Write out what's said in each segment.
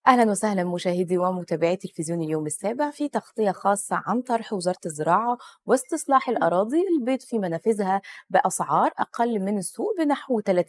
أهلا وسهلا مشاهدي ومتابعي تلفزيون اليوم السابع في تغطية خاصة عن طرح وزارة الزراعة واستصلاح الأراضي البيض في منافذها بأسعار أقل من السوق بنحو 30%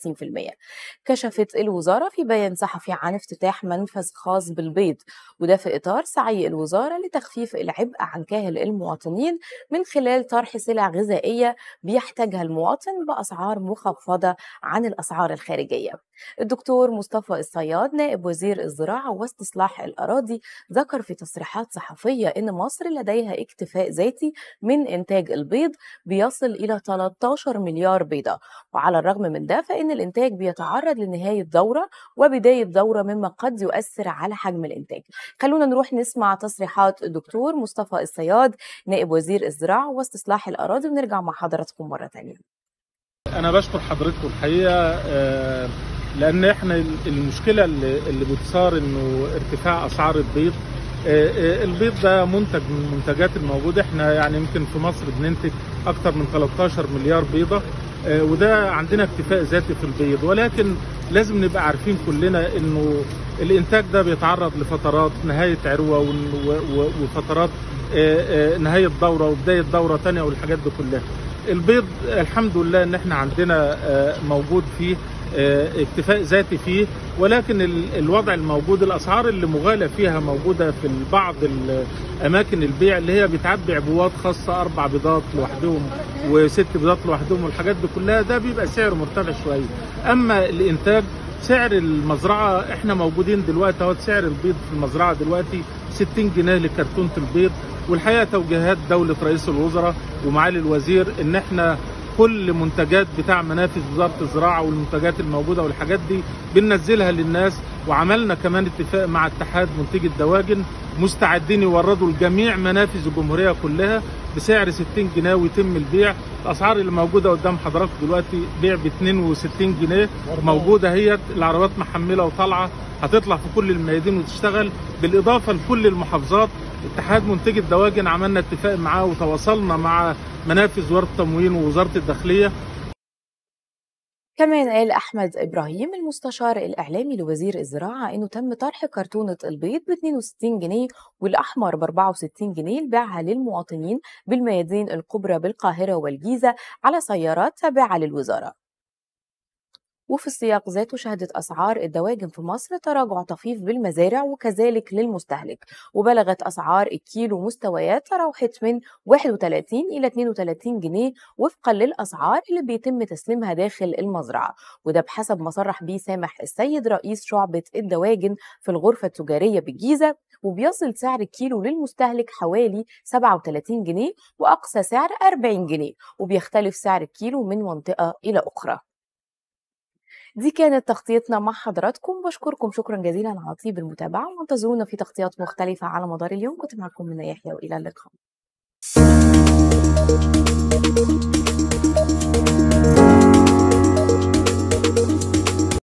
كشفت الوزارة في بيان صحفي عن افتتاح منفذ خاص بالبيض وده في إطار سعي الوزارة لتخفيف العبء عن كاهل المواطنين من خلال طرح سلع غذائية بيحتاجها المواطن بأسعار مخفضة عن الأسعار الخارجية الدكتور مصطفى الصياد نائب وزير الزراعة واستصلاح الأراضي ذكر في تصريحات صحفية إن مصر لديها اكتفاء ذاتي من إنتاج البيض بيصل إلى 13 مليار بيضة وعلى الرغم من ده فإن الإنتاج بيتعرض لنهاية دورة وبداية دورة مما قد يؤثر على حجم الإنتاج خلونا نروح نسمع تصريحات الدكتور مصطفى الصياد نائب وزير الزراعة واستصلاح الأراضي ونرجع مع حضراتكم مرة تانية أنا بشكر حضرتكم الحقيقة آه لان احنا المشكله اللي, اللي بتصار انه ارتفاع اسعار البيض البيض ده منتج من المنتجات الموجوده احنا يعني يمكن في مصر بننتج اكثر من 13 مليار بيضه وده عندنا اكتفاء ذاتي في البيض ولكن لازم نبقى عارفين كلنا انه الانتاج ده بيتعرض لفترات نهايه عروه وفترات نهايه دوره وبدايه دوره ثانيه والحاجات دي كلها البيض الحمد لله ان احنا عندنا موجود فيه اكتفاء ذاتي فيه ولكن الوضع الموجود الاسعار اللي مغالى فيها موجوده في بعض اماكن البيع اللي هي بتعبي عبوات خاصه اربع بيضات لوحدهم وست بيضات لوحدهم والحاجات دي كلها ده بيبقى سعره مرتفع شويه اما الانتاج سعر المزرعه احنا موجودين دلوقتي اهو سعر البيض في المزرعه دلوقتي 60 جنيه لكرتونه البيض والحقيقه توجيهات دوله رئيس الوزراء ومعالي الوزير ان احنا كل منتجات بتاع منافذ وزاره الزراعه والمنتجات الموجوده والحاجات دي بننزلها للناس وعملنا كمان اتفاق مع اتحاد منتجي الدواجن مستعدين يوردوا لجميع منافذ الجمهوريه كلها بسعر 60 جنيه ويتم البيع الاسعار اللي موجوده قدام حضراتكم دلوقتي بيع ب 62 جنيه موجوده هي العربيات محمله وطالعه هتطلع في كل الميادين وتشتغل بالاضافه لكل المحافظات اتحاد منتجي الدواجن عملنا اتفاق معاه وتواصلنا مع منافذ وزاره التموين ووزاره الداخليه كمان قال أحمد إبراهيم المستشار الإعلامي لوزير الزراعة إنه تم طرح كرتونة البيض ب 62 جنيه والأحمر ب 64 جنيه لبيعها للمواطنين بالميادين الكبرى بالقاهرة والجيزة على سيارات تابعة للوزارة وفي السياق ذاته شهدت أسعار الدواجن في مصر تراجع طفيف بالمزارع وكذلك للمستهلك وبلغت أسعار الكيلو مستويات تراوحت من 31 إلى 32 جنيه وفقا للأسعار اللي بيتم تسليمها داخل المزرعة وده بحسب ما صرح بيه سامح السيد رئيس شعبة الدواجن في الغرفة التجارية بالجيزة وبيصل سعر الكيلو للمستهلك حوالي 37 جنيه وأقصى سعر 40 جنيه وبيختلف سعر الكيلو من منطقة إلى أخرى دي كانت تغطيتنا مع حضراتكم بشكركم شكرا جزيلا على طيب المتابعة وانتظرونا في تغطيات مختلفة على مدار اليوم كنت معكم من يحيى وإلى اللقاء